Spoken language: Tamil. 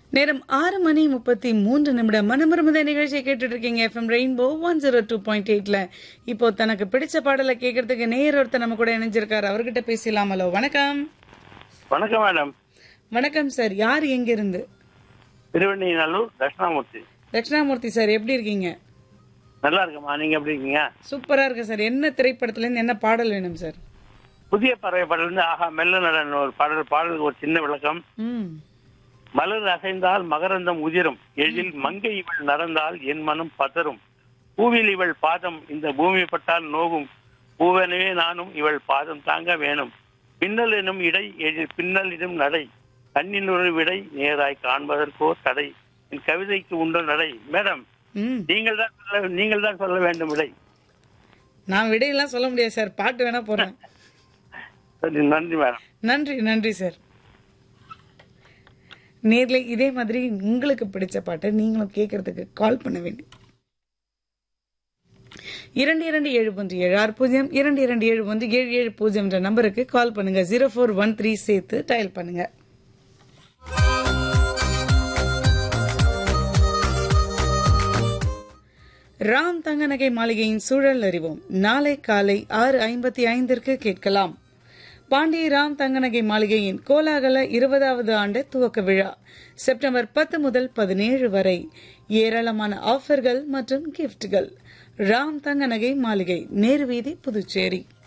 நேரம் ஆறு மணி முப்பத்தி மூன்று நிமிடம் மனமருமத நிகழ்ச்சியை கேட்டுட்டு இருக்கீங்க FM Rainbow one zero two point எயிட்ல இப்போ தனக்கு பிடிச்ச பாடலை கேட்கறதுக்கு நேர் ஒருத்தர் நம்ம கூட இணைஞ்சிருக்காரு அவர்கிட்ட பேசலாமலோ வணக்கம் வணக்கம் மேடம் வணக்கம் சார் யார் எங்க இருந்து திருவண்ணைநல்லூர் தட்சிணாமூர்த்தி தட்சிணாமூர்த்தி சார் எப்படி இருக்கீங்க நல்லா இருக்கம்மா நீங்க எப்படி இருக்கீங்க சூப்பரா இருக்கு சார் என்ன திரைப்படத்துல இருந்து என்ன பாடல் வேணும் சார் புதிய பறவை பாடல் இருந்து ஆஹா மெல்ல நடன் ஒரு பாடல் பாடலுக்கு ஒரு சின்ன விளக்கம் ம் மலர் அசைந்தால் மகரந்தம் உதிரும் எழில் மங்கை இவள் நடந்தால் என் மனம் பதறும் பூவில் இவள் பாதம் இந்த பூமி பட்டால் நோகும் பூவனவே நானும் இவள் பாதம் தாங்க வேணும் பின்னல் எனும் இடை எழில் பின்னல் எனும் நடை கண்ணின் ஒரு விடை நேராய் காண்பதற்கோ தடை என் கவிதைக்கு உண்டு நடை மேடம் ம் நீங்கள் தான் சொல்ல நீங்கள் தான் சொல்ல வேண்டும் விடை நான் விடையெல்லாம் சொல்ல முடியாது சார் பாட்டு வேணா போறேன் சரி நன்றி மேடம் நன்றி நன்றி சார் நேர்ல இதே மாதிரி உங்களுக்கு பிடிச்ச பாட்டை நீங்களும் கேட்கறதுக்கு கால் பண்ண வேண்டி இரண்டு இரண்டு ஏழு ஒன்று ஏழு ஆறு பூஜ்ஜியம் இரண்டு இரண்டு ஏழு ஒன்று ஏழு ஏழு பூஜ்ஜியம் என்ற நம்பருக்கு கால் பண்ணுங்க ஜீரோ ஃபோர் ஒன் த்ரீ சேர்த்து டயல் பண்ணுங்க ராம் தங்கநகை மாளிகையின் சூழல் அறிவோம் நாளை காலை ஆறு ஐம்பத்தி ஐந்திற்கு கேட்கலாம் பாண்டிய ராம் தங்கநகை மாளிகையின் கோலாகல இருபதாவது ஆண்டு துவக்க விழா செப்டம்பர் பத்து முதல் பதினேழு வரை ஏராளமான ஆஃபர்கள் மற்றும் கிஃப்ட்கள் ராம் தங்கநகை மாளிகை நேரு வீதி புதுச்சேரி